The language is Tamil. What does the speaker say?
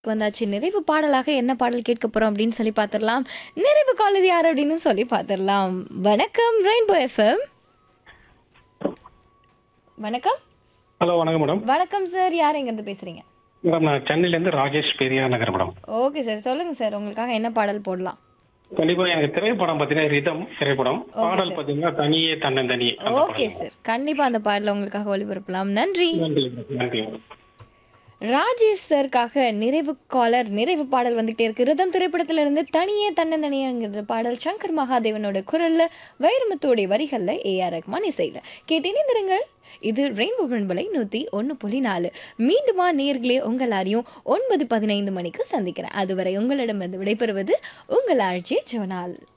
வந்தாச்சு நிறைவு பாடலாக என்ன பாடல் கேட்க போறோம் அப்படின்னு சொல்லி பார்த்துடலாம் நிறைவு கால் இது யார் அப்படின்னு சொல்லி பார்த்துடலாம் வணக்கம் ரெயின்போ எஃப்எம் வணக்கம் ஹலோ வணக்கம் மேடம் வணக்கம் சார் யார் எங்கேருந்து பேசுறீங்க மேடம் நான் சென்னையிலேருந்து Rajesh Periyar Nagar madam okay sir சொல்லுங்க சார் உங்களுக்காக என்ன பாடல் போடலாம் கண்டிப்பா எனக்கு திரைப்படம் பார்த்தீங்கன்னா ரிதம் திரைப்படம் பாடல் பார்த்தீங்கன்னா தனியே தன்னந்தனியே அந்த ஓகே சார் கண்டிப்பா அந்த பாடலை உங்களுக்காக ஒளிபரப்பலாம் நன்றி நன்றி நன்றி மேடம் ராஜேஷ் சருக்காக நிறைவு காலர் நிறைவு பாடல் வந்துகிட்டே இருக்கு ரிதம் திரைப்படத்துல இருந்து தனியே தன்னந்தனியங்கிற பாடல் சங்கர் மகாதேவனோட குரல்ல வைரமுத்தோடைய வரிகள்ல ஏ ஆர் ரஹ்மான் இசையில கேட்டினிருங்கள் இது ரெயின்போ பண்பலை நூத்தி ஒன்று புள்ளி நாலு மீண்டுமா நேர்களே உங்கள் எல்லாரையும் ஒன்பது பதினைந்து மணிக்கு சந்திக்கிறேன் அதுவரை உங்களிடமிருந்து விடைபெறுவது உங்கள் ஆட்சி ஜோனால்